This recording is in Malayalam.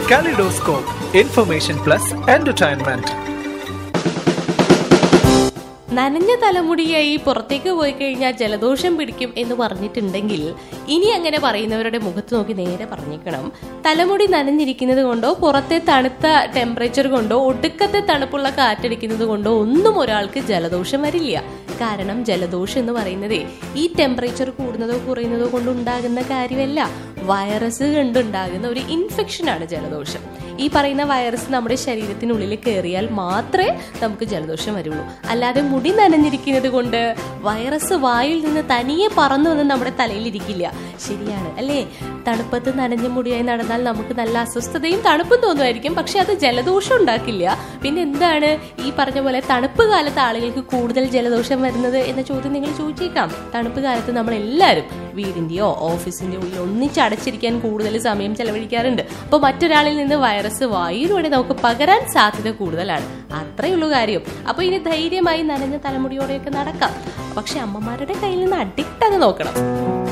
Kaleidoscope, Information Plus Entertainment. നനഞ്ഞ തലമുടിയായി പുറത്തേക്ക് പോയി കഴിഞ്ഞാൽ ജലദോഷം പിടിക്കും എന്ന് പറഞ്ഞിട്ടുണ്ടെങ്കിൽ ഇനി അങ്ങനെ പറയുന്നവരുടെ മുഖത്ത് നോക്കി നേരെ പറഞ്ഞേക്കണം തലമുടി നനഞ്ഞിരിക്കുന്നത് കൊണ്ടോ പുറത്തെ തണുത്ത ടെമ്പറേച്ചർ കൊണ്ടോ ഒടുക്കത്തെ തണുപ്പുള്ള കാറ്റടിക്കുന്നത് കൊണ്ടോ ഒന്നും ഒരാൾക്ക് ജലദോഷം വരില്ല കാരണം ജലദോഷം എന്ന് പറയുന്നത് ഈ ടെമ്പറേച്ചർ കൂടുന്നതോ കുറയുന്നതോ കൊണ്ടുണ്ടാകുന്ന കാര്യമല്ല വൈറസ് കൊണ്ടുണ്ടാകുന്ന ഒരു ഇൻഫെക്ഷനാണ് ജലദോഷം ഈ പറയുന്ന വൈറസ് നമ്മുടെ ശരീരത്തിനുള്ളിൽ കയറിയാൽ മാത്രമേ നമുക്ക് ജലദോഷം വരുള്ളൂ അല്ലാതെ മുടി നനഞ്ഞിരിക്കുന്നത് കൊണ്ട് വൈറസ് വായിൽ നിന്ന് തനിയെ പറന്നു വന്ന് നമ്മുടെ തലയിൽ ഇരിക്കില്ല ശരിയാണ് അല്ലേ തണുപ്പത്ത് നനഞ്ഞ മുടിയായി നടന്നാൽ നമുക്ക് നല്ല അസ്വസ്ഥതയും തണുപ്പും തോന്നുമായിരിക്കും പക്ഷെ അത് ജലദോഷം ഉണ്ടാക്കില്ല പിന്നെ എന്താണ് ഈ പറഞ്ഞ പോലെ തണുപ്പ് കാലത്ത് ആളുകൾക്ക് കൂടുതൽ ജലദോഷം വരുന്നത് എന്ന ചോദ്യം നിങ്ങൾ ചോദിച്ചേക്കാം തണുപ്പ് കാലത്ത് നമ്മൾ എല്ലാവരും വീടിന്റെയോ ഓഫീസിന്റെയോ ഉള്ളിൽ ഒന്നിച്ച് അടച്ചിരിക്കാൻ കൂടുതൽ സമയം ചെലവഴിക്കാറുണ്ട് അപ്പോൾ മറ്റൊരാളിൽ നിന്ന് വൈറസ് വായുവിലൂടെ നമുക്ക് പകരാൻ സാധ്യത കൂടുതലാണ് അത്രയേ ഉള്ളൂ കാര്യം അപ്പോൾ ഇനി ധൈര്യമായി നനഞ്ഞ തലമുടിയോടെയൊക്കെ നടക്കാം പക്ഷെ അമ്മമാരുടെ കയ്യിൽ നിന്ന് അഡിക്റ്റ് അത് നോക്കണം